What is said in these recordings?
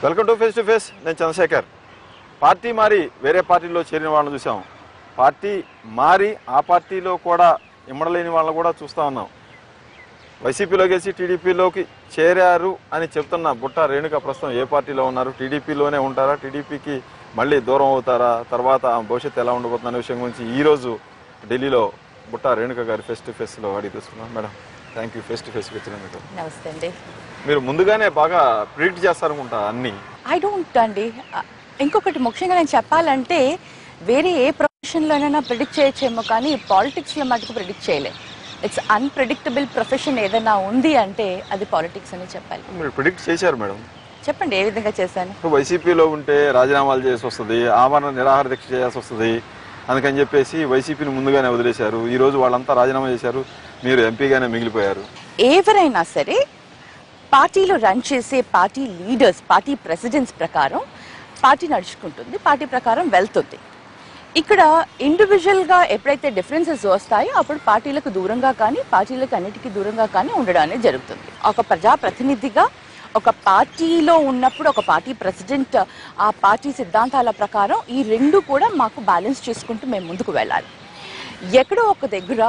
Welcome to face to face నేను Chandrasekhar party మారి వేరే పార్టీలో చేరిన వాళ్ళని చూసాం పార్టీ మారి ఆ పార్టీలో కూడా ఇమ్మడలేని వాళ్ళని కూడా చూస్తూ ఉన్నాం వైసీపీలో గెలిచి టీడీపీలోకి చేరారు అని చెప్తున్న బుట్ట రేణుక ప్రస్తుతం ఏ పార్టీలో ఉన్నారు టీడీపీలోనే ఉంటారా టీడీపీకి మళ్ళీ దూరం అవుతారా తర్వాత ఆ భవిష్యత్తు ఎలా ఉండబోతుంది అనే విషయం గురించి ఈరోజు ఢిల్లీలో బుట్ట రేణుక గారి ఫేస్ టు ఫేస్లో అడిగి తీసుకున్నాం madam thank you face to ఫేస్కి వచ్చినందుకు నమస్తే అండి మీరు ముందుగానే బాగా ప్రిడిక్ట్ చేస్తారనుకుంటా అన్ని ఐ డోంట్ అండి అ- ఇంకొకటి ముఖ్యంగా నేను చెప్పాలంటే వేరే ఏ ప్రొఫెషన్లోనైనా ప్రిడిక్ట్ చేయొచ్చేమో కానీ పాలిటిక్స్లో మటుకు ప్రిడిక్ట్ చేయలేం ఇట్స్ అన్ప్రెడిక్టబుల్ ప్రొఫెషన్ ఏదైనా ఉంది అంటే అది పాలిటిక్స్ అని చెప్పాలి మీరు ప్రిడిక్ట్ చేశారు మేడం చెప్పండి ఏ విధంగా చేశాను ఇప్పుడు వైసీపీలో ఉంటే రాజీనామాలు చేసి వస్తుంది ఆమరణ నిరాహార దీక్ష చేయాల్సి వస్తుంది అందుకని చెప్పేసి వైసీపీని ముందుగానే వదిలేశారు ఈ రోజు వాళ్ళంతా రాజీనామా చేశారు మీరు ఎంపీగానే మిగిలిపోయారు ఎవరైనా సరే పార్టీలో రన్ చేసే పార్టీ లీడర్స్ పార్టీ ప్రెసిడెంట్స్ ప్రకారం పార్టీ నడుచుకుంటుంది పార్టీ ప్రకారం వెళ్తుంది ఇక్కడ ఇండివిజువల్గా ఎప్పుడైతే డిఫరెన్సెస్ వస్తాయో అప్పుడు పార్టీలకు దూరంగా కానీ పార్టీలకు అన్నిటికీ దూరంగా కానీ ఉండడం అనేది జరుగుతుంది ఒక ప్రజాప్రతినిధిగా ఒక పార్టీలో ఉన్నప్పుడు ఒక పార్టీ ప్రెసిడెంట్ ఆ పార్టీ సిద్ధాంతాల ప్రకారం ఈ రెండు కూడా మాకు బ్యాలెన్స్ చేసుకుంటూ మేము ముందుకు వెళ్ళాలి ఎక్కడో ఒక దగ్గర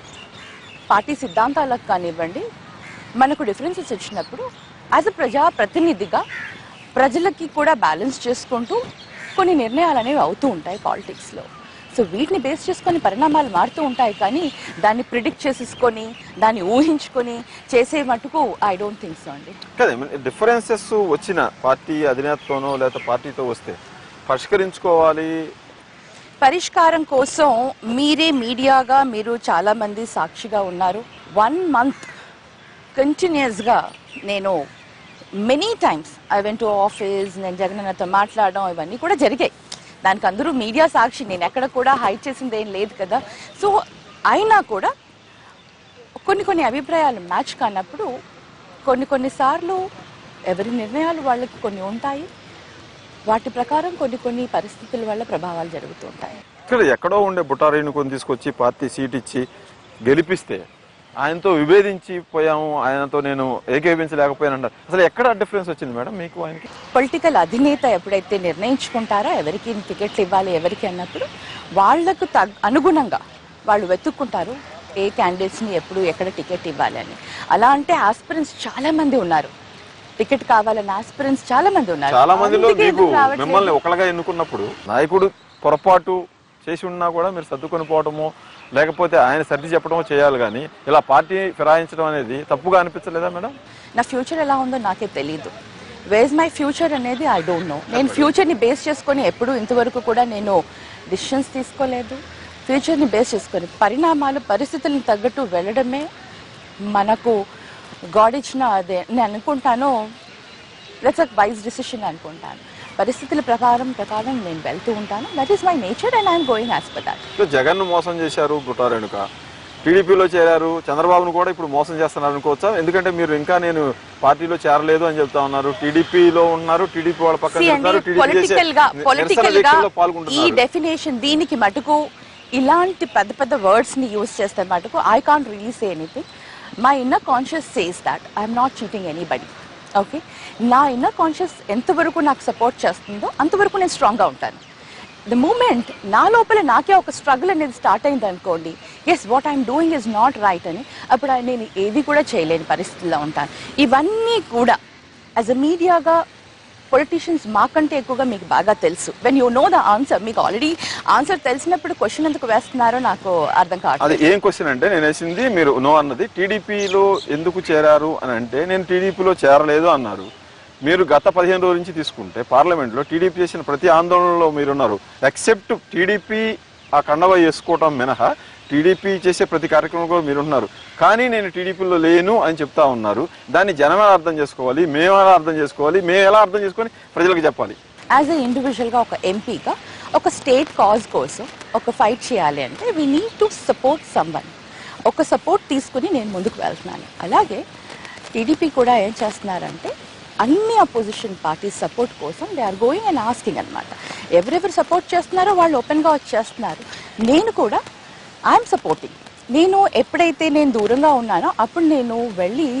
పార్టీ సిద్ధాంతాలకు కానివ్వండి మనకు డిఫరెన్సెస్ వచ్చినప్పుడు యాజ్ అ ప్రజా ప్రతినిధిగా ప్రజలకి కూడా బ్యాలెన్స్ చేసుకుంటూ కొన్ని నిర్ణయాలు అనేవి అవుతూ ఉంటాయి పాలిటిక్స్లో సో వీటిని బేస్ చేసుకొని పరిణామాలు మారుతూ ఉంటాయి కానీ దాన్ని ప్రిడిక్ట్ చేసేసుకొని దాన్ని ఊహించుకొని చేసే మటుకు ఐ డోంట్ థింక్ సో అండి కదా డిఫరెన్సెస్ వచ్చిన పార్టీ అధినేతతోనో లేదా పార్టీతో వస్తే పరిష్కరించుకోవాలి పరిష్కారం కోసం మీరే మీడియాగా మీరు చాలా మంది సాక్షిగా ఉన్నారు వన్ మంత్ కంటిన్యూస్గా నేను many times I went to office నేను జగనన్నతో మాట్లాడడం ఇవన్నీ కూడా జరిగాయి దానికి అందరూ మీడియా సాక్షి నేను ఎక్కడ కూడా హైడ్ చేసింది ఏం లేదు కదా సో అయినా కూడా కొన్ని కొన్ని అభిప్రాయాలు మ్యాచ్ కానప్పుడు కొన్ని కొన్నిసార్లు ఎవరి నిర్ణయాలు వాళ్ళకి కొన్ని ఉంటాయి వాటి ప్రకారం కొన్ని కొన్ని పరిస్థితుల వల్ల ప్రభావాలు జరుగుతూ ఉంటాయి ఇక్కడ ఎక్కడో ఉండే బుటారేణుకొని తీసుకొచ్చి పార్టీ సీట్ ఇచ్చి గెలిపిస్తే ఆయనతో విభేదించి పోయాము ఆయనతో నేను ఏకీభవించలేకపోయానంటారు అసలు ఎక్కడ డిఫరెన్స్ వచ్చింది మేడం మీకు ఆయనకి పొలిటికల్ అధినేత ఎప్పుడైతే నిర్ణయించుకుంటారో ఎవరికి టికెట్లు ఇవ్వాలి ఎవరికి అన్నప్పుడు వాళ్లకు తగ్ అనుగుణంగా వాళ్ళు వెతుక్కుంటారు ఏ క్యాండిడేట్స్ని ఎప్పుడు ఎక్కడ టికెట్ ఇవ్వాలి అని అలా అంటే ఆస్పిరెంట్స్ చాలా మంది ఉన్నారు టికెట్ కావాలన్న ఆస్పిరెంట్స్ చాలా మంది ఉన్నారు చాలా మందిలో అందుకే మీకు ఎందుకు రావట్లేదు? మిమ్మల్ని ఒకళ్ళగా ఎన్నుకున్నప్పుడు నాయకుడు పొరపాటు చేసి ఉన్నా కూడా మీరు సర్దుకొని పోవటమో లేకపోతే ఆయన సర్ది చెప్పడమో చేయాలి కానీ ఇలా పార్టీ ఫిరాయించడం అనేది తప్పుగా అనిపించలేదా మేడం నా ఫ్యూచర్ ఎలా ఉందో నాకే తెలియదు వేజ్ మై ఫ్యూచర్ అనేది ఐ డోంట్ నో నేను ఫ్యూచర్ని బేస్ చేసుకొని ఎప్పుడు ఇంతవరకు కూడా నేను డిసిషన్స్ తీసుకోలేదు ఫ్యూచర్ని బేస్ చేసుకొని పరిణామాలు పరిస్థితులను తగ్గట్టు వెళ్ళడమే మనకు గాడ్ ఇచ్చిన అదే నేను అనుకుంటాను దట్స్ అ వైజ్ డిసిషన్ అనుకుంటాను పరిస్థితుల ప్రకారం ప్రకారం నేను వెళ్తూ ఉంటాను that is my nature and I'm going as per that so Jagan మోసం చేశారు బుట్టారేణుక టీడీపీలో చేరారు చంద్రబాబును కూడా ఇప్పుడు మోసం చేస్తున్నారు అనుకోవచ్చా ఎందుకంటే మీరు ఇంకా నేను పార్టీలో చేరలేదు అని చెప్తా ఉన్నారు టీడీపీలో ఉన్నారు టీడీపీ వాళ్ళ పక్కన See తిరుగుతున్నారు, అండి TDP చేసే పొలిటికల్ గా నిరసన పొలిటికల్ గా దీక్షల్లో ఈ పాల్గొంటున్నారు డెఫినేషన్ దీనికి మటుకు ఇలాంటి పెద్ద పెద్ద వర్డ్స్ ని యూస్ చేస్తే మటుకు I can't release anything my inner conscious says that I'm not cheating anybody okay నా ఇన్నర్ కాన్షియస్ ఎంతవరకు నాకు సపోర్ట్ చేస్తుందో అంతవరకు నేను స్ట్రాంగ్గా ఉంటాను ద మూమెంట్ నా లోపల నాకే ఒక స్ట్రగుల్ అనేది స్టార్ట్ అయింది అనుకోండి yes what I'm doing is not right అని అప్పుడు నేను ఏది కూడా చేయలేని పరిస్థితిలో ఉంటాను ఇవన్నీ కూడా యాజ్ అ మీడియాగా పొలిటీషియన్స్ మాకంటే ఎక్కువగా మీకు బాగా తెలుసు when you know the answer మీకు ఆల్రెడీ ఆన్సర్ తెలిసినప్పుడు క్వశ్చన్ ఎందుకు వేస్తున్నారో నాకు అర్థం కావట్లేదు అది ఏం క్వశ్చన్ అంటే నేను వేసింది మీరు నో అన్నది టీడీపీలో ఎందుకు చేరారు అని అంటే నేను టీడీపీలో చేరలేదు అన్నారు మీరు గత పదిహేను రోజుల నుంచి తీసుకుంటే పార్లమెంట్లో టీడీపీ చేసిన ప్రతి ఆందోళనలో మీరున్నారు ఎక్సెప్ట్ టీడీపీ ఆ కండవ వేసుకోవటం మినహా టీడీపీ చేసే ప్రతి కార్యక్రమం కూడా మీరున్నారు కానీ నేను టీడీపీలో లేను అని చెప్తా ఉన్నారు దాన్ని జనం ఎలా అర్థం చేసుకోవాలి మేము ఎలా అర్థం చేసుకోవాలి మేము ఎలా అర్థం చేసుకొని ప్రజలకు చెప్పాలి యాజ్ ఎ ఇండివిజువల్గా ఒక ఎంపీగా ఒక స్టేట్ కాజ్ కోసం ఒక ఫైట్ చేయాలి అంటే we need to support someone ఒక సపోర్ట్ తీసుకుని నేను ముందుకు వెళ్తున్నాను అలాగే టీడీపీ కూడా ఏం చేస్తున్నారంటే అన్ని అపోజిషన్ పార్టీ సపోర్ట్ కోసం they are going and asking అనమాట ఎవరెవరు సపోర్ట్ చేస్తున్నారో వాళ్ళు ఓపెన్గా వచ్చేస్తున్నారు నేను కూడా ఐఎమ్ సపోర్టింగ్ నేను ఎప్పుడైతే నేను దూరంగా ఉన్నానో అప్పుడు నేను వెళ్ళి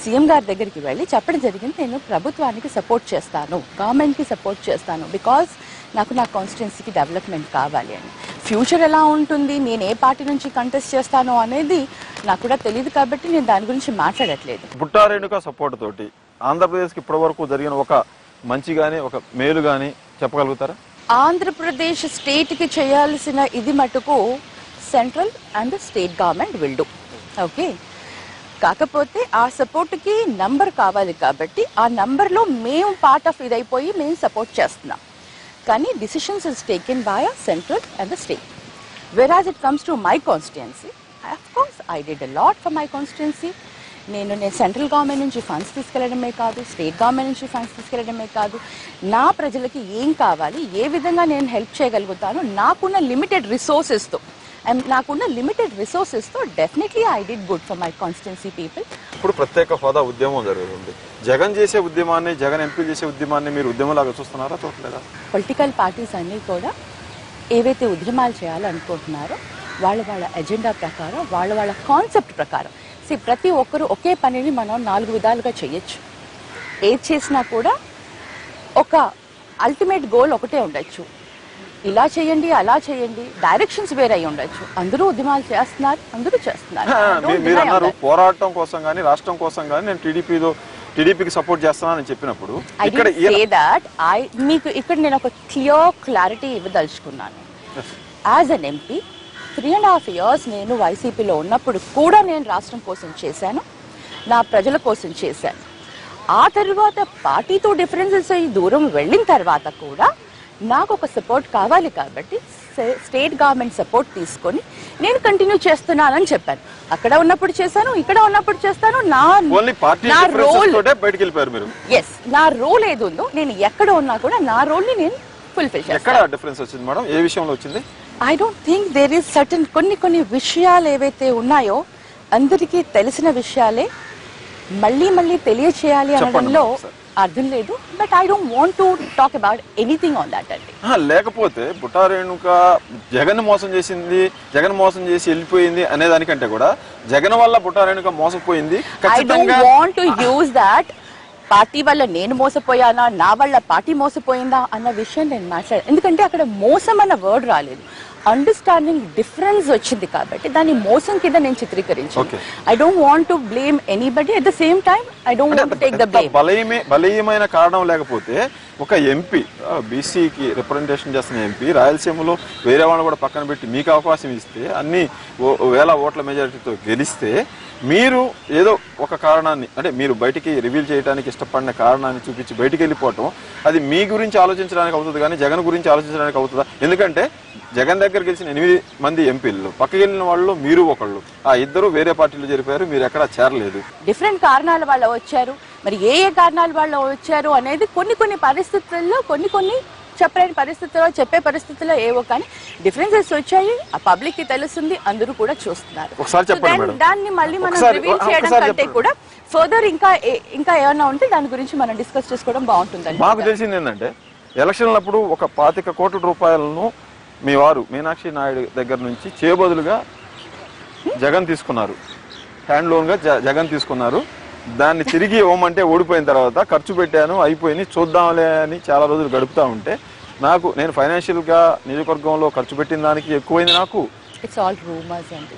సీఎం గారి దగ్గరికి వెళ్ళి చెప్పడం జరిగింది నేను ప్రభుత్వానికి సపోర్ట్ చేస్తాను గవర్నమెంట్కి సపోర్ట్ చేస్తాను బికాజ్ నాకు నా కాన్స్టిట్యున్సీకి డెవలప్మెంట్ కావాలి అని ఫ్యూచర్ ఎలా ఉంటుంది నేను ఏ పార్టీ నుంచి కంటెస్ట్ చేస్తాను అనేది నాకు కూడా తెలియదు కాబట్టి నేను దాని గురించి మాట్లాడట్లేదు బుట్టారేణుక సపోర్ట్ తోటి ఆంధ్రప్రదేశ్కి ఇప్పటి వరకు జరిగిన ఒక మంచి కానీ ఒక మేలు కానీ చెప్పగలుగుతారా ఆంధ్రప్రదేశ్ స్టేట్కి చేయాల్సిన ఇది మటుకు central and state government will do okay కాకపోతే ఆ సపోర్ట్కి నంబర్ కావాలి కాబట్టి ఆ నంబర్లో మేము పార్ట్ ఆఫ్ ఇదైపోయి మేము సపోర్ట్ చేస్తున్నాం కానీ decisions is taken by a central and the state whereas it comes to my constituency of course I did a lot for my constituency నేను నేను సెంట్రల్ గవర్నమెంట్ నుంచి ఫండ్స్ తీసుకెళ్లడమే కాదు స్టేట్ గవర్నమెంట్ నుంచి funds తీసుకెళ్లడమే కాదు నా ప్రజలకి ఏం కావాలి ఏ విధంగా నేను హెల్ప్ చేయగలుగుతాను నాకున్న లిమిటెడ్ రిసోర్సెస్తో నాకున్న లిమిటెడ్ రిసోర్సెస్తో definitely I did good for my constituency people ఇప్పుడు ప్రత్యేక హోదా ఉద్యమం జరుగుతుంది జగన్ చేసే ఉద్యమాన్ని జగన్ ఎంపీ చేసే ఉద్యమాన్ని మీరు ఉద్యమంలాగా చూస్తున్నారా చూడలేదా పొలిటికల్ పార్టీస్ అన్నీ కూడా ఏవైతే ఉద్యమాలు చేయాలనుకుంటున్నారో వాళ్ళ వాళ్ళ ఎజెండా ప్రకారం వాళ్ళ వాళ్ళ కాన్సెప్ట్ ప్రకారం సి ప్రతి ఒక్కరు ఒకే పనిని మనం నాలుగు విధాలుగా చేయొచ్చు ఏది చేసినా కూడా ఒక అల్టిమేట్ గోల్ ఒకటే ఉండొచ్చు ఇలా చేయండి అలా చేయండి డైరెక్షన్స్ వేరే అయి ఉండొచ్చు అందరూ ఉద్యమాలు చేస్తున్నారు అందరూ చేస్తున్నారు I don't మీరు- మీరు deny అన్నారు that. పోరాటం కోసం కానీ రాష్ట్రం కోసం కానీ నేను టీడీపీలో టీడీపీకి సపోర్ట్ చేస్తానని చెప్పినప్పుడు ఐ ఇక్కడ డోంట్ సే దట్ ఐ మీకు ఇక్కడ నేను ఒక క్లియర్ క్లారిటీ ఇవ్వదలుచుకున్నాను as an MP three and half years నేను వైసీపీలో ఉన్నప్పుడు కూడా నేను రాష్ట్రం కోసం చేశాను నా ప్రజల కోసం చేశాను ఆ తర్వాత పార్టీతో డిఫరెన్సెస్ అయ్యి దూరం వెళ్ళిన తర్వాత కూడా నాకు ఒక సపోర్ట్ కావాలి కాబట్టి సే- స్టేట్ గవర్నమెంట్ సపోర్ట్ తీసుకొని నేను కంటిన్యూ చేస్తున్నానని చెప్పాను అక్కడ ఉన్నప్పుడు చేశాను ఇక్కడ ఉన్నప్పుడు చేస్తాను నా ఓన్లీ పార్టీ నా రోల్ డిఫరెన్సెస్ తోటే బయటికి వెళ్ళిపోయారు మీరు ఎస్ నా రోల్ ఏది ఉందో నేను ఎక్కడ ఉన్నా కూడా నా రోల్ ని నేను ఫుల్ఫిల్ ఎక్కడ చేస్తాను డిఫరెన్స్ వచ్చింది మేడం ఏ విషయంలో వచ్చింది I don't think there is certain కొన్ని కొన్ని విషయాలు ఏవైతే ఉన్నాయో అందరికీ తెలిసిన విషయాలే మళ్ళీ మళ్ళీ తెలియచేయాలి చెప్పండి అనడంలో ఒకసారి. అర్థం లేదు but I don't want to talk about anything on that అండి ఆ, లేకపోతే బుట్టారేణుక జగన్ మోసం చేసింది జగన్ మోసం చేసి వెళ్ళిపోయింది అనే దానికంటే కూడా జగన్ వల్ల బుట్టారేణుక మోసపోయింది ఐ డోంట్ ఖచ్చితంగా want to use that party వల్ల నేను మోసపోయానా నా వల్ల పార్టీ మోసపోయిందా అన్న విషయం నేను మాట్లాడాను ఎందుకంటే అక్కడ మోసం అన్న వర్డ్ రాలేదు అండర్స్టాండింగ్ డిఫరెన్స్ వచ్చింది కాబట్టి దాన్ని మోసం కింద నేను చిత్రీకరించాను Okay. I don't want to blame anybody at the same time I don't want to take the ఎంత బ్లేమ్ బలయమే బలీయమైన కారణం లేకపోతే ఒక ఎంపీ బీసీకి రిప్రజెంటేషన్ చేస్తున్న ఎంపీ రాయలసీమలో వేరే వాళ్ళని కూడా పక్కన పెట్టి మీకు అవకాశం ఇస్తే అన్ని ఓ- వేల ఓట్ల మెజారిటీతో గెలిస్తే మీరు ఏదో ఒక కారణాన్ని అంటే మీరు బయటికి రివీల్ చేయడానికి ఇష్టపడిన కారణాన్ని చూపించి బయటికి వెళ్ళిపోవటం అది మీ గురించి ఆలోచించడానికి అవుతుంది కానీ జగన్ గురించి ఆలోచించడానికి అవుతుందా ఎందుకంటే జగన్ దగ్గర గెలిచిన ఎనిమిది మంది ఎంపీలు పక్కకి వెళ్ళిన వాళ్ళు మీరు ఒకళ్ళు ఆ ఇద్దరు వేరే పార్టీలో జరిపారు మీరు ఎక్కడా చేరలేదు డిఫరెంట్ కారణాల వల్ల వచ్చారు మరి ఏ ఏ కారణాల వల్ల వచ్చారు అనేది కొన్ని కొన్ని పరిస్థితుల్లో కొన్ని కొన్ని చెప్పలేని పరిస్థితుల్లో చెప్పే పరిస్థితుల్లో ఏవో కానీ డిఫరెన్సెస్ వచ్చాయి ఆ పబ్లిక్ కి తెలుస్తుంది అందరూ కూడా చూస్తున్నారు ఒకసారి So చెప్పండి then మేడం. దాన్ని మళ్ళీ మనం ఒకసారి- రివీల్ ఒ- చేయడం ఒకసారి కంటే చెప్పండి. కూడా ఫర్దర్ ఇంకా ఏ- ఇంకా ఏమైనా ఉంటే దాని గురించి మనం డిస్కస్ చేసుకోవడం బాగుంటుందండి మాకు తెలిసింది ఏంటంటే ఎలక్షన్లప్పుడు ఒక పాతిక కోట్ల రూపాయలను మీ వారు మీనాక్షి నాయుడు దగ్గర నుంచి చేయబదులుగా జగన్ తీసుకున్నారు హ్యాండ్ లోన్గా జ- జగన్ తీసుకున్నారు దాన్ని తిరిగి ఇవ్వమంటే ఓడిపోయిన తర్వాత ఖర్చు పెట్టాను అయిపోయింది చూద్దాంలే అని చాలా రోజులు గడుపుతా ఉంటే నాకు నేను ఫైనాన్షియల్గా నియోజకవర్గంలో ఖర్చు పెట్టిన దానికి ఎక్కువైంది నాకు ఇట్స్ ఆల్ రూమర్స్ అండి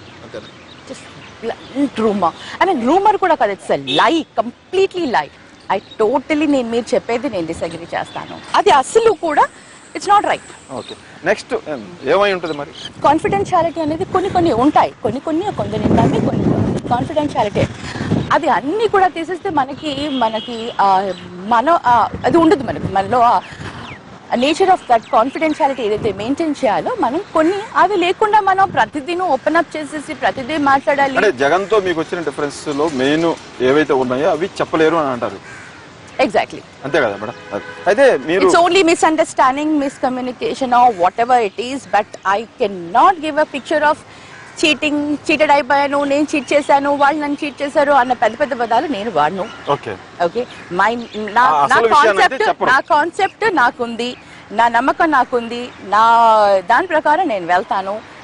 just rumour I mean rumour కూడా కాదు ఇట్స్ లై కంప్లీట్లీ లై ఐ టోటలీ నేను మీరు చెప్పేది నేను డిసగ్రీ చేస్తాను అది అసలు కూడా it's not right okay next ఏమై ఉంటుంది మరి కాన్ఫిడెన్షియాలిటీ అనేది కొన్ని కొన్ని ఉంటాయి కొన్ని కొన్ని కొందరు నమ్మి కొన్ని కాన్ఫిడెన్షియాలిటీ అది అన్ని కూడా తీసేస్తే మనకి మనకి ఆ, మన ఆ, అది ఉండదు మనకి మనలో నేచర్ ఆఫ్ దట్ కాన్ఫిడెన్షియాలిటీ ఏదైతే మెయింటైన్ చేయాలో మనం కొన్ని అవి లేకుండా మనం ప్రతిదీ ఓపెన్ అప్ చేసేసి ప్రతిదీ మాట్లాడాలి అంటే జగన్తో మీకు వచ్చిన డిఫరెన్స్ లో మెయిన్ ఏవైతే ఉన్నాయో అవి చెప్పలేరు అని అంటారు ఎగ్జాక్ట్లీ అంతే కదా మేడం అది. అయితే మీరు it's only misunderstanding miscommunication or whatever it is but I can not give a picture of cheating cheated అయిపోయాను నేను చీట్ చేశాను వాళ్ళు నన్ను చీట్ చేశారు అన్న పెద్ద పెద్ద పదాలు నేను వాడను ఓకే ఓకే మై నా ఆ, నా అసలు విషయాన్ని అయితే కాన్సెప్ట్ చెప్పరు. నా కాన్సెప్ట్ నాకుంది నా నమ్మకం నాకుంది నా దాని ప్రకారం నేను వెళ్తాను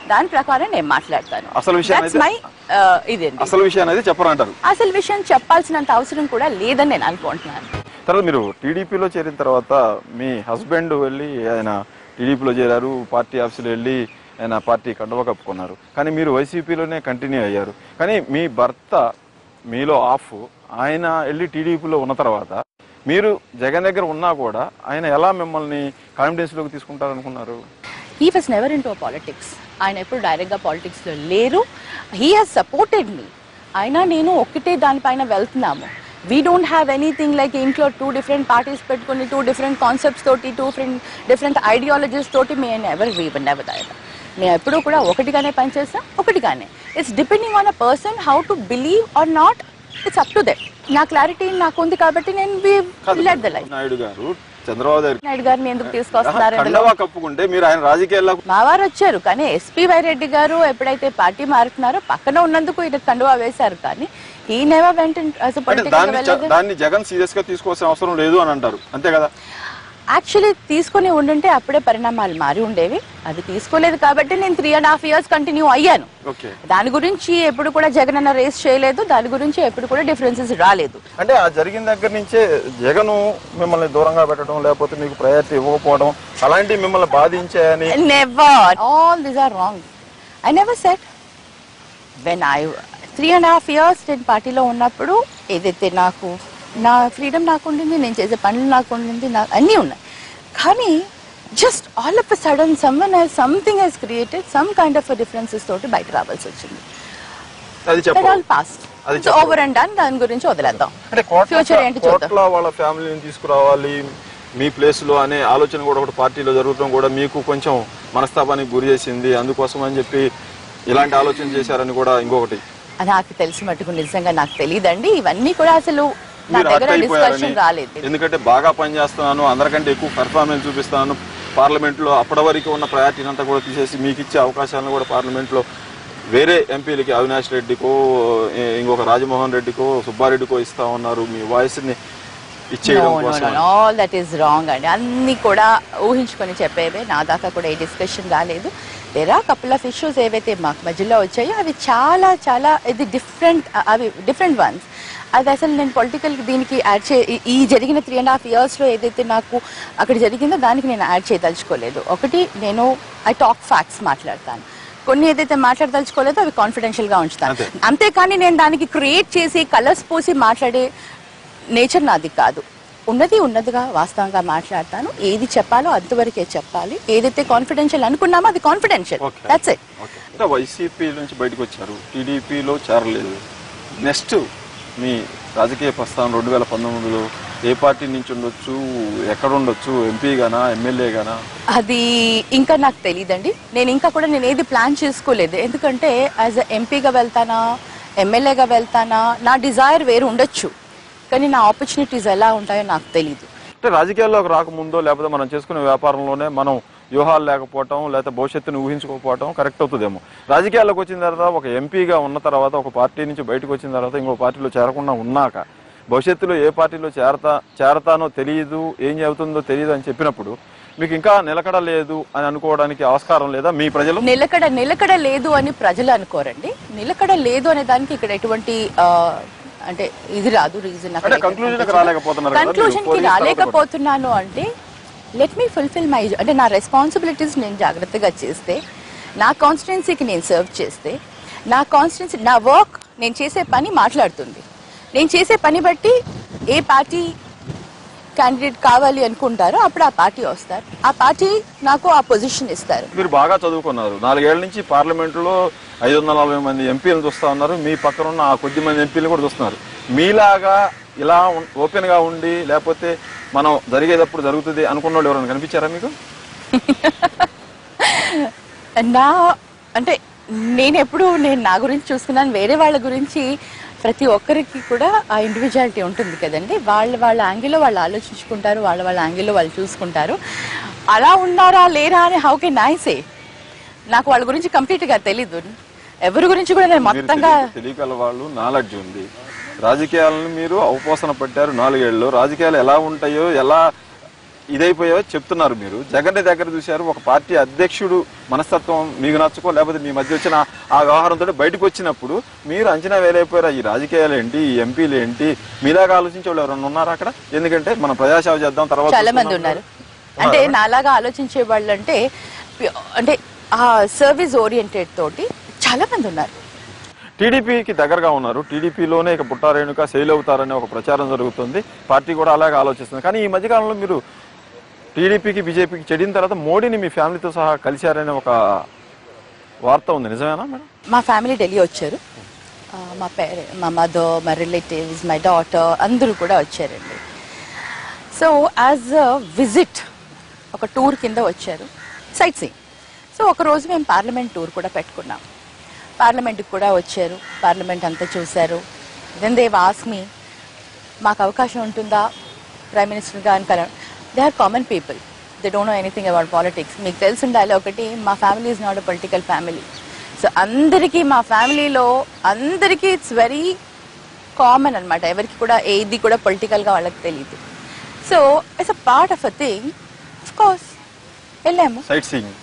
దాని ప్రకారం నేను మాట్లాడతాను అసలు విషయం That's అయితే- my, ఆ, ఇదండి అసలు విషయం అనేది చెప్పరంటారు అసలు విషయం చెప్పాల్సినంత అవసరం కూడా లేదని నేను అనుకుంటున్నాను తర్వాత మీరు టీడీపీలో చేరిన తర్వాత మీ హస్బెండ్ వెళ్ళి ఆయన టీడీపీలో చేరారు పార్టీ ఆఫీసులో వెళ్ళి ఆయన పార్టీ కండువ కప్పుకున్నారు కానీ మీరు వైసీపీలోనే కంటిన్యూ అయ్యారు కానీ మీ భర్త మీలో ఆఫ్ ఆయన వెళ్ళి టీడీపీలో ఉన్న తర్వాత మీరు జగన్ దగ్గర ఉన్నా కూడా ఆయన ఎలా మిమ్మల్ని కాన్ఫిడెన్స్లోకి తీసుకుంటారనుకున్నారు he was never in to politics ఆయన ఎప్పుడు డైరెక్ట్గా పాలిటిక్స్లో లేరు హీ హాజ్ సపోర్టెడ్ మీ అయినా నేను ఒక్కటే దానిపైన వెళ్తున్నాము we don't have anything like ఇంట్లో టూ డిఫరెంట్ పార్టీస్ పెట్టుకుని టూ డిఫరెంట్ కాన్సెప్ట్స్ తోటి టూ డిఫరెంట్ డిఫరెంట్ ఐడియాలజీస్ తోటి మేము ఎవర్ వీ నెవర్ దాయదా మేము ఎప్పుడూ కూడా ఒకటిగానే పనిచేస్తాం ఒకటిగానే it's depending on a person how to believe or not it's up to that నా క్లారిటీ నాకు ఉంది కాబట్టి నేను లెట్ ద లైఫ్ నాయుడు గారు చంద్రబాబు గారు నాయుడు గారిని ఎందుకు తీసుకొస్తున్నారు ఇందులో? కండవా కప్పుకుంటే మీరు ఆయన రాజకీయాల్లో మా వారు వచ్చారు కానీ ఎస్పీ వైరెడ్డి గారు ఎప్పుడైతే పార్టీ మారుతున్నారో పక్కన ఉన్నందుకు ఇది కండువా వేశారు కానీ ఈ నెవర్ వెంట అంటే దాన్ని జ- దాన్ని జగన్ సీరియస్ గా తీసుకోవాల్సిన అవసరం లేదు అని అంటారు అంతే కదా యాక్చువల్లీ తీసుకొని ఉండుంటే అప్పుడే పరిణామాలు మారి ఉండేవి అది తీసుకోలేదు కాబట్టి నేను three and half years continue అయ్యాను ఓకే దాని గురించి ఎప్పుడు కూడా జగన్ అన్న రేస్ చేయలేదు దాని గురించి ఎప్పుడు కూడా డిఫరెన్సెస్ రాలేదు అంటే ఆ జరిగిన దగ్గర నుంచే జగన్ మిమ్మల్ని దూరంగా పెట్టడం లేకపోతే మీకు ప్రయారిటీ ఇవ్వకపోవడం అలాంటివి మిమ్మల్ని బాధించాయని never all these are wrong I never set when I three and half years నేను పార్టీలో ఉన్నప్పుడు ఏదైతే నాకు నా ఫ్రీడమ్ నాకు ఉండింది నేను చేసే పనులు నాకు ఉండింది నాకు అన్నీ ఉన్నాయి కానీ just all of sudden someone he's something he's created some kind of differences తోటి బయట రావాల్సి వచ్చింది అది దట్ చెప్పు ఆల్ పాస్ట్ అది ఇట్స్ ఓవర్ అండ్ డన్ దాని గురించి వదిలేద్దాం అంటే కోట్ల ఫ్యూచర్ ఏంటి చూద్దాం కోట్ల వాళ్ళ ఫ్యామిలీని తీసుకురావాలి మీ ప్లేస్ లో అనే ఆలోచన కూడా ఒకటి పార్టీలో జరగడం కూడా మీకు కొంచెం మనస్తాపానికి గురి చేసింది అందుకోసం అని చెప్పి ఇలాంటి ఆలోచన చేశారని కూడా ఇంకొకటి నాకు తెలిసి మటుకు నిజంగా నాకు తెలియదండి ఇవన్నీ కూడా అసలు నా మీరు దగ్గర హర్ట్ అయిపోయారని డిస్కషన్ రాలేదు ఎందుకంటే బాగా పనిచేస్తున్నాను అందరికంటే ఎక్కువ పెర్ఫార్మెన్స్ చూపిస్తున్నాను పార్లమెంట్ లో అప్పటి వరకు ఉన్న ప్రయారిటీని అంతా కూడా తీసేసి మీకు ఇచ్చే అవకాశాలను కూడా పార్లమెంట్ లో వేరే ఎంపీలకి అవినాష్ రెడ్డికో ఏ- ఇంకొక రాజమోహన్ రెడ్డికో సుబ్బారెడ్డికో ఇస్తా ఉన్నారు మీ వాయిస్ ని ఇచ్చేయడం కోసం ఆల్ దట్ ఈస్ రాంగ్ అండి అన్ని కూడా ఊహించుకొని చెప్పేవే నా దాకా కూడా ఏ డిస్కషన్ రాలేదు there are couple of issues ఏవైతే మాకు మధ్యలో వచ్చాయో అవి చాలా చాలా ఇది డిఫరెంట్ అవి డిఫరెంట్ వన్స్ అది అసలు నేను పొలిటికల్ దీనికి యాడ్ చే ఈ- ఈ జరిగిన త్రీ అండ్ హాఫ్ ఇయర్స్లో ఏదైతే నాకు అక్కడ జరిగిందో దానికి నేను యాడ్ చేయదలుచుకోలేదు ఒకటి నేను ఐ టాక్ ఫ్యాక్ట్స్ మాట్లాడతాను కొన్ని ఏదైతే మాట్లాడదలుచుకోలేదో అవి కాన్ఫిడెన్షియల్గా ఉంచుతాను అంతే. అంతేకాని నేను దానికి క్రియేట్ చేసి కలర్స్ పోసి మాట్లాడే నేచర్ నాది కాదు ఉన్నది ఉన్నదిగా వాస్తవంగా మాట్లాడతాను ఏది చెప్పాలో అంతవరకే చెప్పాలి ఏదైతే కాన్ఫిడెన్షియల్ అనుకున్నామో అది confidential Okay. That's it okay అంటే వైసీపీ నుంచి బయటకు వచ్చారు టీడీపీలో చేరలేదు నెక్స్ట్ మీ రాజకీయ ప్రస్థానం రెండు వేల పంతొమ్మిదిలో ఏ పార్టీ నుంచి ఉండొచ్చు ఎక్కడ ఉండొచ్చు ఎంపీ గానా ఎమ్మెల్యే గానా అది ఇంకా నాకు తెలియదండి నేను ఇంకా కూడా నేను ఏది ప్లాన్ చేసుకోలేదు ఎందుకంటే యాజ్ అ ఎంపీగా వెళ్తానా ఎమ్మెల్యేగా వెళ్తానా నా డిజైర్ వేరు ఉండొచ్చు కానీ నా ఆపర్చునిటీస్ ఎలా ఉంటాయో నాకు తెలియదు అంటే రాజకీయాల్లోకి రాకముందో లేకపోతే మనం చేసుకునే వ్యాపారంలోనే మనం వ్యూహాలు లేకపోవటం లేకపోతే భవిష్యత్తుని ఊహించుకోకపోవటం కరెక్ట్ అవుతుందేమో రాజకీయాల్లోకి వచ్చిన తర్వాత ఒక ఎంపీగా ఉన్న తర్వాత ఒక పార్టీ నుంచి బయటకు వచ్చిన తర్వాత ఇంకో పార్టీలో చేరకుండా ఉన్నాక భవిష్యత్తులో ఏ పార్టీలో చేరతా చేరతానో తెలియదు ఏం చెబుతుందో తెలియదు అని చెప్పినప్పుడు మీకు ఇంకా నిలకడ లేదు అని అనుకోవడానికి ఆస్కారం లేదా మీ ప్రజలు నిలకడ నిలకడ లేదు అని ప్రజలు అనుకోరండి నిలకడ లేదు అనే దానికి ఇక్కడ ఎటువంటి ఆ, అంటే ఇది రాదు రీజన్ అంటే conclusion కి రాలేకపోతున్నారు కదా మీరు. కన్క్లూజన్ కి పోలీస్ రాలేకపోతున్నాను అంటే లెట్ మీ ఫుల్ఫిల్ మై అంటే నా రెస్పాన్సిబిలిటీస్ నేను జాగ్రత్తగా చేస్తే నా కాన్స్టిట్యున్సీకి నేను సర్వ్ చేస్తే నా కాన్స్టిట్యున్సీ నా వర్క్ నేను చేసే పని మాట్లాడుతుంది నేను చేసే పని బట్టి ఏ పార్టీ క్యాండిడేట్ కావాలి అనుకుంటారో అప్పుడు ఆ పార్టీ వస్తారు ఆ పార్టీ నాకు ఆ పొజిషన్ ఇస్తారు మీరు బాగా చదువుకున్నారు నాలుగేళ్ల నుంచి పార్లమెంట్లో ఐదు వందల నలభై మంది ఎంపీలను చూస్తా ఉన్నారు మీ పక్కన ఉన్న ఆ కొద్ది మంది ఎంపీలు కూడా చూస్తున్నారు మీలాగా ఇలా ఓపెన్ గా ఉండి లేకపోతే మనం జరిగేటప్పుడు జరుగుతుంది అనుకున్న వాళ్ళు ఎవరైనా కనిపించారా మీకు నా అంటే నేను ఎప్పుడు నేను నా గురించి చూసుకున్నాను వేరే వాళ్ళ గురించి ప్రతి ఒక్కరికి కూడా ఆ ఇండివిజువాలిటీ ఉంటుంది కదండి వాళ్ళ వాళ్ళ యాంగిల్లో వాళ్ళు ఆలోచించుకుంటారు వాళ్ళ వాళ్ళ యాంగిల్లో వాళ్ళు చూసుకుంటారు అలా ఉన్నారా లేరా అని హౌ కెన్ ఐ సే నాకు వాళ్ళ గురించి కంప్లీట్గా తెలీదు ఎవరి గురించి కూడా నేను మీరు మొత్తంగా తెలియ- తెలియగల వాళ్ళు నాలెడ్జ్ ఉంది రాజకీయాలను మీరు అవపోసన పట్టారు నాలుగేళ్ళు రాజకీయాలు ఎలా ఉంటాయో ఎలా ఇదైపోయా చెప్తున్నారు మీరు జగన్ దగ్గర చూశారు ఒక పార్టీ అధ్యక్షుడు మనస్తత్వం మీకు నచ్చుకో లేకపోతే మీ మధ్య వచ్చిన ఆ వ్యవహారంతో బయటకు వచ్చినప్పుడు మీరు అంచనా వేలైపోయారా ఈ రాజకీయాలు ఏంటి ఈ ఎంపీలు ఏంటి మీలాగా ఆలోచించే వాళ్ళు ఎవరైనా ఉన్నారా అక్కడ ఎందుకంటే మనం ప్రజాసేవ చేద్దాం తర్వాత చాలా మంది చూసుకుందాం. ఉన్నారు అంటే నాలాగా ఆలోచించే వాళ్ళు అంటే ప్యూ- అంటే ఆ సర్వీస్ ఓరియంటెడ్ తోటి చాలా మంది ఉన్నారు టీడీపీకి దగ్గరగా ఉన్నారు టీడీపీలోనే ఇక పుట్టారేణుక సెయిల్ అవుతారనే ఒక ప్రచారం జరుగుతుంది పార్టీ కూడా అలాగే ఆలోచిస్తుంది కానీ ఈ మధ్యకాలంలో మీరు టీడీపీకి బీజేపీకి చెడిన తర్వాత మోడీని మీ ఫ్యామిలీతో సహా కలిశారనే ఒక వార్త ఉంది నిజమేనా మేడం మా ఫ్యామిలీ ఢిల్లీ వచ్చారు ఆ, మా పేరె మా మదర్ మా రిలేటివ్స్ మై డాటర్ అందరూ కూడా వచ్చారండి సో యాజ్ అ విజిట్ ఒక టూర్ కింద వచ్చారు సైట్ సీయింగ్ సో ఒక రోజు మేము పార్లమెంట్ టూర్ కూడా పెట్టుకున్నాం పార్లమెంట్కి కూడా వచ్చారు పార్లమెంట్ అంతా చూశారు దెన్ దేవ్ ఆస్ మీ మాకు అవకాశం ఉంటుందా ప్రైమ్ మినిస్టర్గా అని కల they are common people they don't know anything about politics మీకు తెలిసి ఉండాలి ఒకటి మా family is not a political family so అందరికీ మా ఫ్యామిలీలో అందరికీ ఇట్స్ వెరీ కామన్ అన్నమాట ఎవరికి కూడా ఏది కూడా పొలిటికల్గా వాళ్ళకి తెలియదు so it's a part of a thing of course వెళ్ళాము సైట్ సీయింగ్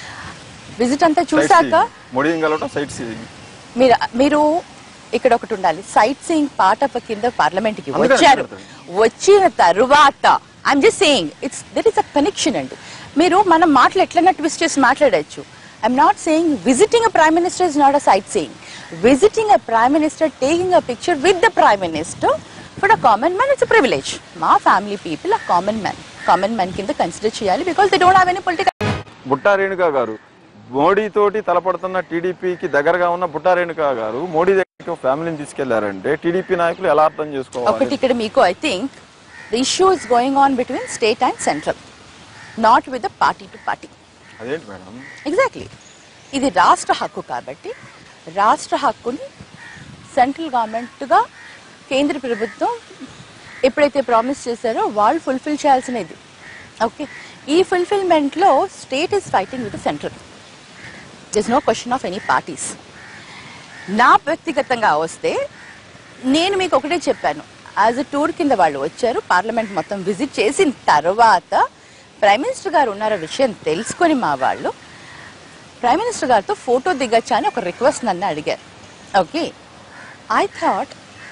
విజిట్ అంతా సైట్ చూసాక సీయింగ్ మోడీని కలవటం సైట్ సీయింగ్ మీరు మీరు ఇక్కడ ఒకటి ఉండాలి సైట్ సీయింగ్ పార్ట్ ఆఫ్ కింద పార్లమెంట్ కి అందుకని వచ్చారు అడుగుతాను. వచ్చిన తరువాత I'm just saying it's there is a connection అండి మీరు మనం మాటలు ఎట్లన్నా ట్విస్ట్ చేసి మాట్లాడచ్చు I'm not saying visiting a prime minister is not a sight saying visiting a prime minister taking a picture with the prime minister for a common man it's privilege మా family people a common man common man కింద consider చేయాలి because they don't have any political Butta Renuka గారు మోడీ తోటి తలపడుతున్న టీడీపీకి దగ్గరగా ఉన్న బుట్టా రేణుక గారు మోడీ దగ్గర ఫ్యామిలీని తీసుకెళ్లారంటే టీడీపీ నాయకులు ఎలా అర్థం ఒకటి చేసుకోవాలి ఇక్కడ మీకు I think the issue is going on between state and central not with the party to party అదేంటి మేడం ఎగ్జాక్ట్లీ ఇది రాష్ట్ర హక్కు కాబట్టి రాష్ట్ర హక్కుని సెంట్రల్ గవర్నమెంట్గా కేంద్ర ప్రభుత్వం ఎప్పుడైతే ప్రామిస్ చేశారో వాళ్ళు ఫుల్ఫిల్ చేయాల్సినది ఓకే ఈ ఫుల్ఫిల్మెంట్లో state is fighting with central this no question of any parties నా వ్యక్తిగతంగా వస్తే నేను మీకు ఒకటే చెప్పాను యాజ్ అ టూర్ కింద వాళ్ళు వచ్చారు పార్లమెంట్ మొత్తం విజిట్ చేసిన తర్వాత ప్రైమ్ మినిస్టర్ గారు ఉన్నారో విషయం తెలుసుకొని మా వాళ్ళు ప్రైమ్ మినిస్టర్ గారితో ఫోటో దిగచ్చా అని ఒక రిక్వెస్ట్ నన్ను అడిగారు ఓకే ఐ థాట్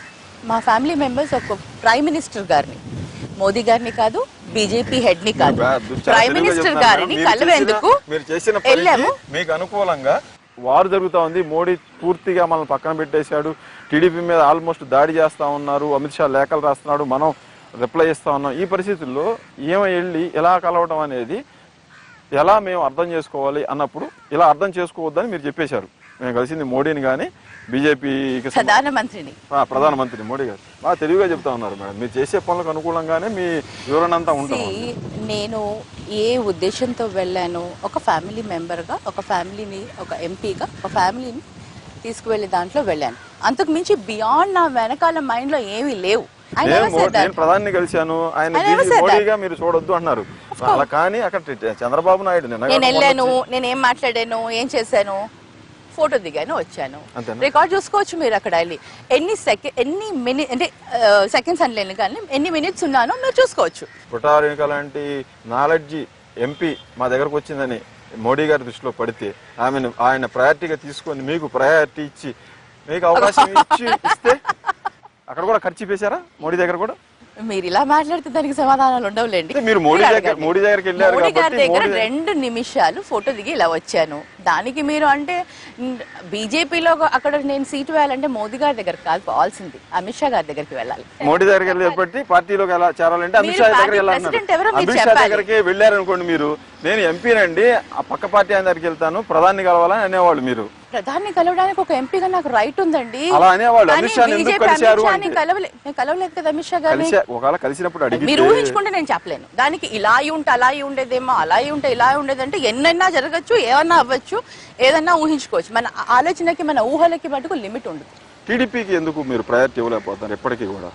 మా ఫ్యామిలీ మెంబర్స్ ఒక ప్రైమ్ మినిస్టర్ గారిని మోదీ గారిని కాదు బీజేపీ హెడ్ ని కాదు మీరు చాలా ప్రైమ్ తెలివిగా మినిస్టర్ చెప్తున్నారు గారిని మేడం. మీరు కలవేందుకు చేసిన- మీరు చేసిన పనికి వెళ్ళాము మీకు అనుకూలంగా వారు జరుగుతా ఉంది మోడీ పూర్తిగా మనల్ని పక్కన పెట్టేశాడు టీడీపీ మీద ఆల్మోస్ట్ దాడి చేస్తా ఉన్నారు అమిత్ షా లేఖలు రాస్తున్నాడు మనం రిప్లై ఇస్తా ఉన్నాం ఈ పరిస్థితుల్లో ఏమై వెళ్ళి ఎలా కలవడం అనేది ఎలా మేము అర్థం చేసుకోవాలి అన్నప్పుడు ఇలా అర్థం చేసుకోవద్దని మీరు చెప్పేశారు మేము కలిసింది మోడీని కానీ బీజేపీకి ప్రధానమంత్రిని ఆ, ప్రధానమంత్రి మోడీ గారు బాగా తెలివిగా చెప్తా ఉన్నారు మేడం మీరు చేసే పనులకు అనుకూలంగానే మీ వివరణ అంతా ఉంటాం See, నేను ఏ ఉద్దేశంతో వెళ్ళాను ఒక ఫ్యామిలీ మెంబర్గా ఒక ఫ్యామిలీని ఒక ఎంపీగా ఒక ఫ్యామిలీని తీసుకువెళ్ళే దాంట్లో వెళ్ళాను అంతకు మించి బియాండ్ నా వెనకాల మైండ్ లో ఏమీ లేవు I నేను never మో- said that. నేను ప్రధాని కలిశాను ఆయన I never busy said that. మోడీగా మీరు చూడొద్దు అన్నారు అలా కానీ అక్కడ టి- చంద్రబాబు నాయుడు నిన్న నేను వెళ్ళాను నేను ఏం మాట్లాడాను ఏం చేశాను ఫోటో దిగాను వచ్చాను అంతేనా? రికార్డ్ చూసుకోవచ్చు మీరు అక్కడ వెళ్ళి ఎన్ని సెకండ్ ఎన్ని మినిట్ అంటే సెకండ్స్ అనలేను కానీ ఎన్ని మినిట్స్ ఉన్నానో మీరు చూసుకోవచ్చు పుటారేణుక లాంటి నాలెడ్జి ఎంపీ మా దగ్గరకు వచ్చిందని మోడీ గారి దృష్టిలో పడితే ఆమెను ఆయన ప్రయారిటీగా తీసుకొని మీకు ప్రయారిటీ ఇచ్చి మీకు అవకాశం ఇచ్చి ఇస్తే అక్కడ కూడా ఖర్చు పేశారా మోడీ దగ్గర కూడా మీరు ఇలా మాట్లాడితే దానికి సమాధానాలు ఉండవులేండి అంటే మీరు మోడీ మీరు దగ్గర అడగండి. మోడీ దగ్గరికి వెళ్ళారు మోడీ గారి కాబట్టి దగ్గర మోడీ రెండు నిమిషాలు ఫోటో దిగి ఇలా వచ్చాను దానికి మీరు అంటే బీజేపీలో అక్కడ నేను సీటు వేయాలంటే మోదీ గారి దగ్గర కాదు పోవాల్సింది అమిత్ షా గారి దగ్గరికి వెళ్ళాలి మోడీ దగ్గరికి వెళ్ళేపట్టి పార్టీలోకి ఎలా చేరాలంటే అమిత్ మీరు షా దగ్గర పార్టీ వెళ్ళాలన్నారు ప్రెసిడెంట్ ఎవరో మీరు అమిత్ షా చెప్పాలి. దగ్గరికి వెళ్ళారనుకోండి మీరు నేను ఎంపీనండి ఆ పక్క పార్టీ ఆయన దగ్గరికి వెళ్తాను ప్రధాని కలవాలని అనేవాళ్ళు మీరు ప్రధాని కలవడానికి ఒక ఎంపీగా నాకు రైట్ ఉందండి అలా అనేవాళ్ళు. కానీ అమిత్ షాని ఎందుకు బీజేపీ కలిశారు అమిత్ షాని అంటే? కలవలే నేను కలవలేదు కదా అమిత్ షా గారిని కలిసి ఒకవేళ కలిసినప్పుడు అడిగితే మీరు ఊహించుకుంటే నేను చెప్పలేను దానికి ఇలా అయి ఉంటే అలా అయి ఉండేదేమో అలా అయి ఉంటే ఇలా అయి ఉండేదంటే ఎన్నైనా జరగచ్చు ఏమన్నా అవ్వచ్చు ఏదన్నా ఊహించుకోవచ్చు మన ఆలోచనకి మన ఊహలకి మటుకు లిమిట్ ఉండదు టీడీపీకి ఎందుకు మీరు ప్రయారిటీ ఇవ్వలేకపోతున్నారు ఎప్పటికీ కూడా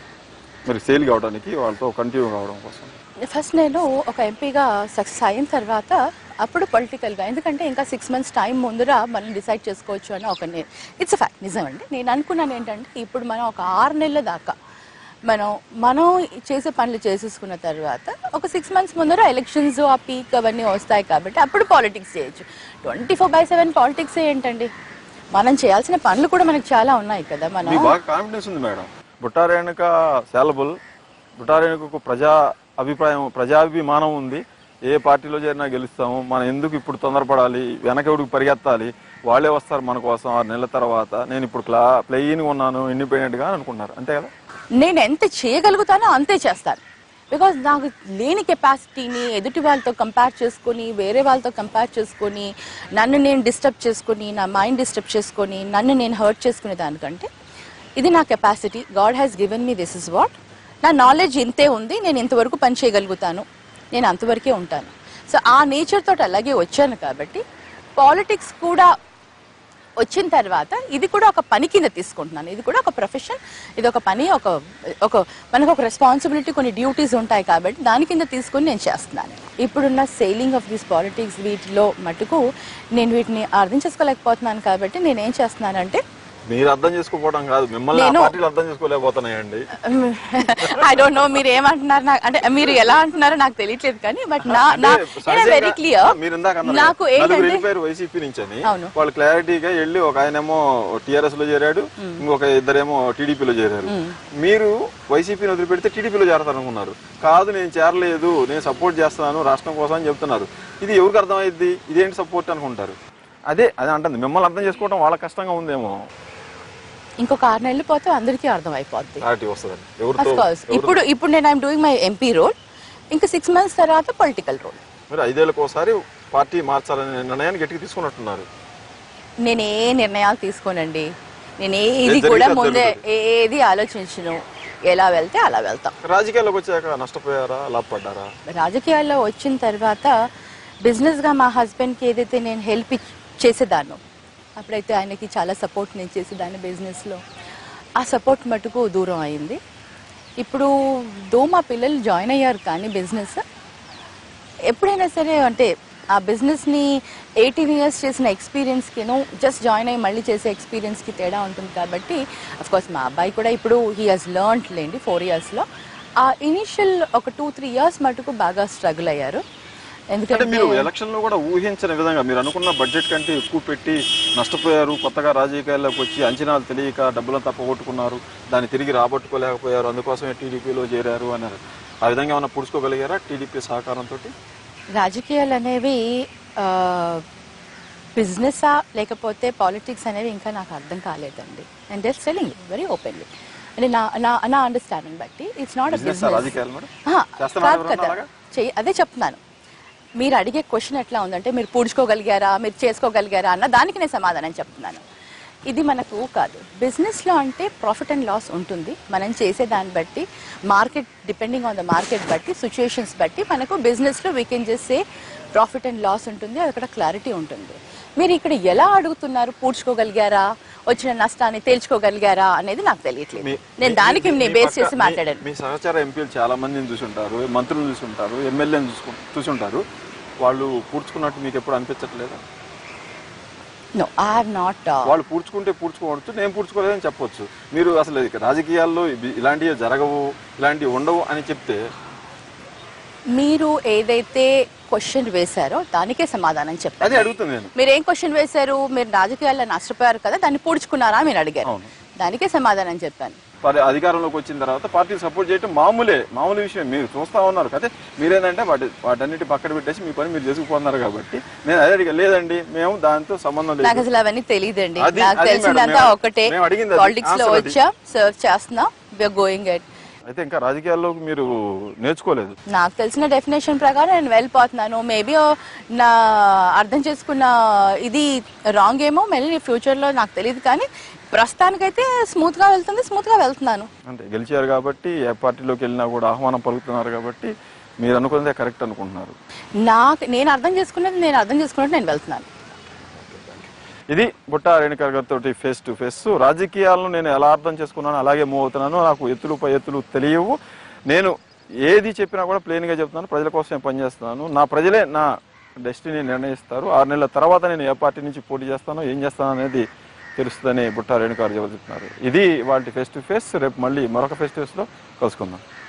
మీరు సేల్ కావడానికి వాళ్ళతో కంటిన్యూ కావడం కోసం ఫస్ట్ నేను ఒక ఎంపీగా సక్సెస్ అయిన తర్వాత అప్పుడు పొలిటికల్గా ఎందుకంటే ఇంకా సిక్స్ మంత్స్ టైం ముందర మనం డిసైడ్ చేసుకోవచ్చు అని ఒక ఇట్స్ ఫ్యాక్ట్ నిజం అండి నేను అనుకున్నాను ఏంటంటే ఇప్పుడు మనం ఒక ఆరు నెలల దాకా మనం మనం చేసే పనులు చేసేసుకున్న తర్వాత ఒక సిక్స్ మంత్స్ ముందర ఎలక్షన్స్ ఆ పీక్ అవన్నీ వస్తాయి కాబట్టి అప్పుడు పాలిటిక్స్ చేయొచ్చు twenty four by seven politics ఏంటండి మనం చేయాల్సిన పనులు కూడా మనకు చాలా ఉన్నాయి కదా మనం మీకు బాగా కాన్ఫిడెన్స్ ఉంది మేడం బుట్టారేణుక శాలబుల్ బుట్టారేణుకకు ప్రజా అభిప్రాయం ప్రజాభిమానం ఉంది ఏ పార్టీలో చేరినా గెలుస్తాము మనం ఎందుకు ఇప్పుడు తొందరపడాలి వెనకవుడికి పరిగెత్తాలి వాళ్ళే వస్తారు మన కోసం ఆరు నెలల తర్వాత నేను ఇప్పుడు క్లా ప్లెయిన్ ఉన్నాను ఇండిపెండెంట్గా అనుకున్నారు అంతే కదా నేను ఎంత చేయగలుగుతానో అంతే చేస్తాను బికాజ్ నాకు లేని కెపాసిటీని ఎదుటి వాళ్ళతో కంపేర్ చేసుకొని వేరే వాళ్ళతో కంపేర్ చేసుకొని నన్ను నేను డిస్టర్బ్ చేసుకొని నా మైండ్ డిస్టర్బ్ చేసుకొని నన్ను నేను హర్ట్ చేసుకునే దానికంటే ఇది నా capacity God has given me this is what నా నాలెడ్జ్ ఇంతే ఉంది నేను ఇంతవరకు పని చేయగలుగుతాను నేను అంతవరకే ఉంటాను సో ఆ నేచర్ తోటి అలాగే వచ్చాను కాబట్టి పాలిటిక్స్ కూడా వచ్చిన తర్వాత ఇది కూడా ఒక పని కింద తీసుకుంటున్నాను ఇది కూడా ఒక ప్రొఫెషన్ ఇది ఒక పని ఒక ఒక మనకు ఒక రెస్పాన్సిబిలిటీ కొన్ని డ్యూటీస్ ఉంటాయి కాబట్టి దాని కింద తీసుకొని నేను చేస్తున్నాను ఇప్పుడున్న సెయిలింగ్ ఆఫ్ దిస్ పాలిటిక్స్ వీటిలో మటుకు నేను వీటిని అర్థం చేసుకోలేకపోతున్నాను కాబట్టి నేను ఏం చేస్తున్నానంటే మీరు అర్థం చేసుకోకపోవడం కాదు మిమ్మల్ని ఆ నేను- పార్టీలు అర్థం చేసుకోలేకపోతున్నాయండి ఐ డోంట్ నో మీరు ఏమంటున్నారు నాకు అంటే మీరు ఎలా అంటున్నారో నాకు తెలియట్లేదు కానీ బట్ నా నా అంటే సహజంగా- వెరీ క్లియర్ మీరు ఇందాక అన్నారు నాకు కదా, నలుగురు ఏంటంటే వెళ్ళిపోయారు వైసీపీ నుంచి అని అవును. వాళ్ళు క్లారిటీగా వెళ్ళి ఒక ఆయనేమో టిఆర్ఎస్ లో చేరాడు ఇంకొక ఇద్దరేమో టీడీపీలో చేరారు మీరు వైసీపీని వదిలిపెడితే టీడీపీలో చేరతారు అనుకున్నారు కాదు నేను చేరలేదు నేను సపోర్ట్ చేస్తున్నాను రాష్ట్రం కోసం అని చెప్తున్నారు ఇది ఎవరికి అర్థమైద్ది ఇదేంటి సపోర్ట్ అనుకుంటారు అదే అదే అంటుంది మిమ్మల్ని అర్థం చేసుకోవడం వాళ్ళ కష్టంగా ఉందేమో ఇంకొక ఆరు నెలలు పోతే అందరికీ అర్థం అయిపోద్ది క్లారిటీ వస్తుంది అఫ్ ఎవరితో కోర్స్ ఇప్పుడు ఇప్పుడు నేను I'm doing my MP role ఇంకా సిక్స్ మంత్స్ తర్వాత పొలిటికల్ రోల్ మీరు ఐదేళ్ళకి ఒకసారి పార్టీ మార్చాలనే నిర్ణయాన్ని గట్టిగా తీసుకున్నట్టున్నారు నేను ఏ నిర్ణయాలు తీసుకోనండి నేను ఏది జరిగితే కూడా అది ముందే జరుగుతుంది. ఏది ఆలోచించను ఎలా వెళ్తే అలా వెళ్తాం రాజకీయాల్లోకి వచ్చాక నష్టపోయారా లాభపడ్డారా రాజకీయాల్లో వచ్చిన తర్వాత బిజినెస్గా మా హస్బెండ్కి ఏదైతే నేను హెల్ప్ చేసేదాన్నో అప్పుడైతే ఆయనకి చాలా సపోర్ట్ నేను చేసేదాన్ని బిజినెస్లో ఆ సపోర్ట్ మటుకు దూరం అయింది ఇప్పుడు దో మా పిల్లలు జాయిన్ అయ్యారు కానీ బిజినెస్ ఎప్పుడైనా సరే అంటే ఆ బిజినెస్ని ఎయిటీన్ ఇయర్స్ చేసిన ఎక్స్పీరియన్స్కిను జస్ట్ జాయిన్ అయ్యి మళ్ళీ చేసే ఎక్స్పీరియన్స్కి తేడా ఉంటుంది కాబట్టి కోర్స్ మా అబ్బాయి కూడా ఇప్పుడు హీ హాజ్ లర్న్డ్ లేండి ఫోర్ ఇయర్స్లో ఆ ఇనిషియల్ ఒక టూ త్రీ ఇయర్స్ మటుకు బాగా స్ట్రగుల్ అయ్యారు అంటే ఎందుకంటే మీరు ఎలక్షన్ లో కూడా ఊహించిన విధంగా మీరు అనుకున్న బడ్జెట్ కంటే ఎక్కువ పెట్టి నష్టపోయారు కొత్తగా రాజకీయాల్లోకి వచ్చి అంచనాలు తెలియక డబ్బులను తప్పగొట్టుకున్నారు దాన్ని తిరిగి రాబట్టుకోలేకపోయారు అందుకోసమే టీడీపీలో చేరారు అన్నారు ఆ విధంగా ఏమైనా పుడుచుకోగలిగారా టీడీపీ సహకారంతో రాజకీయాలు అనేవి బిజినెసా లేకపోతే పాలిటిక్స్ అనేవి ఇంకా నాకు అర్థం కాలేదండి and just selling very openly అంటే నా నా నా అండర్స్టాండింగ్ బట్టి it's not a business business రాజకీయాలు మేడం ఆహా, చేస్తున్నారా కాదు ఎవరన్నా కదా అలాగా? చెయ్యి అదే చెప్తున్నాను మీరు అడిగే క్వశ్చన్ ఎట్లా ఉందంటే మీరు పూడ్చుకోగలిగారా మీరు చేసుకోగలిగారా అన్న దానికి నేను సమాధానం చెప్తున్నాను ఇది మనకు కాదు బిజినెస్లో అంటే ప్రాఫిట్ అండ్ లాస్ ఉంటుంది మనం చేసే దాన్ని బట్టి market depending on the market బట్టి సిచ్యుయేషన్స్ బట్టి మనకు బిజినెస్లో we can just say profit and loss ఉంటుంది అది అక్కడ క్లారిటీ ఉంటుంది మీరు ఇక్కడ ఎలా అడుగుతున్నారు పూడ్చుకోగలిగారా వచ్చిన నష్టాన్ని తేల్చుకోగలిగారా అనేది నాకు తెలియట్లేదు మీ- నేను మీ- దానికి మీ- నేను మీ బేస్ పక్క- చేసి మీ- మాట్లాడాను మీ సహచార ఎంపీలు చాలా మందిని చూసుంటారు మంత్రులు చూసుంటారు ఎమ్మెల్యేని చూసుకు చూసుంటారు వాళ్ళు పూడ్చుకున్నట్టు మీకు ఎప్పుడు అనిపించట్లేదా నో ఐ హావ్ నాట్ వాళ్ళు పూడ్చుకుంటే పూడ్చుకోవచ్చు నేను పూడ్చుకోలేదని చెప్పొచ్చు మీరు అసలు ఇక రాజకీయాల్లో ఇవి- ఇలాంటివి జరగవు ఇలాంటివి ఉండవు అని చెప్తే మీరు ఏదైతే క్వశ్చన్ వేశారో దానికే సమాధానం చెప్పారు అదే అడుగుతుంది నేను మీరు ఏం క్వశ్చన్ వేశారు మీరు రాజకీయాల్లో నష్టపోయారు కదా దాన్ని పూడ్చుకున్నారా అని మీరు అడిగారు అవును. దానికే సమాధానం చెప్పాను మరి అధికారంలోకి వచ్చిన తర్వాత పార్టీలు సపోర్ట్ చేయడం మామూలే మామూలు విషయం మీరు చూస్తా ఉన్నారు కదా మీరేంటంటే వాటి వాటన్నిటి పక్కన పెట్టేసి మీ పని మీరు చేసుకుపోతున్నారు కాబట్టి నేను అదే అడిగా లేదండి మేము దాంతో సంబంధం నాకు లేదు అసలు అవన్నీ తెలియదండి అది- నాకు అది తెలిసిందంతా మేడం, ఒకటే మేము అడిగింది అది. పాలిటిక్స్ లో Answer అది. వచ్చా సర్వ్ చేస్తున్నా విఆర్ గోయింగ్ ఎట్ అయితే ఇంకా రాజకీయాల్లో మీరు నేర్చుకోలేదు నాకు తెలిసిన డెఫినేషన్ ప్రకారం నేను వెళ్ళిపోతున్నాను మేబీ నా అర్థం చేసుకున్న ఇది రాంగ్ ఏమో మళ్ళీ ఫ్యూచర్లో నాకు తెలియదు కానీ ప్రస్తుతానికైతే స్మూత్గా వెళ్తుంది స్మూత్గా వెళ్తున్నాను అంటే గెలిచారు కాబట్టి ఏ పార్టీలోకి వెళ్ళినా కూడా ఆహ్వానం పలుకుతున్నారు కాబట్టి మీరు అనుకున్నదే కరెక్ట్ అనుకుంటున్నారు నాకు నేను అర్థం చేసుకున్నది నేను అర్థం చేసుకున్నట్టు నేను వెళ్తున్నాను ఇది బుట్ట రేణుకర్ గారితో ఫేస్ టు ఫేస్ రాజకీయాలను నేను ఎలా అర్థం చేసుకున్నాను అలాగే మూవ్ అవుతున్నాను నాకు ఎత్తులు పై ఎత్తులు తెలియవు నేను ఏది చెప్పినా కూడా ప్లెయిన్గా చెప్తున్నాను ప్రజల కోసమే పనిచేస్తున్నాను నా ప్రజలే నా డెస్టినీ నిర్ణయిస్తారు ఆరు నెలల తర్వాత నేను ఏ పార్టీ నుంచి పోటీ చేస్తానో ఏం చేస్తానో అనేది తెలుస్తుందని బుట్టా రేణుకారు చెబుతున్నారు ఇది వాటి ఫేస్ టు ఫేస్ రేపు మళ్ళీ మరొక ఫేస్ టు ఫేస్లో కలుసుకుందాం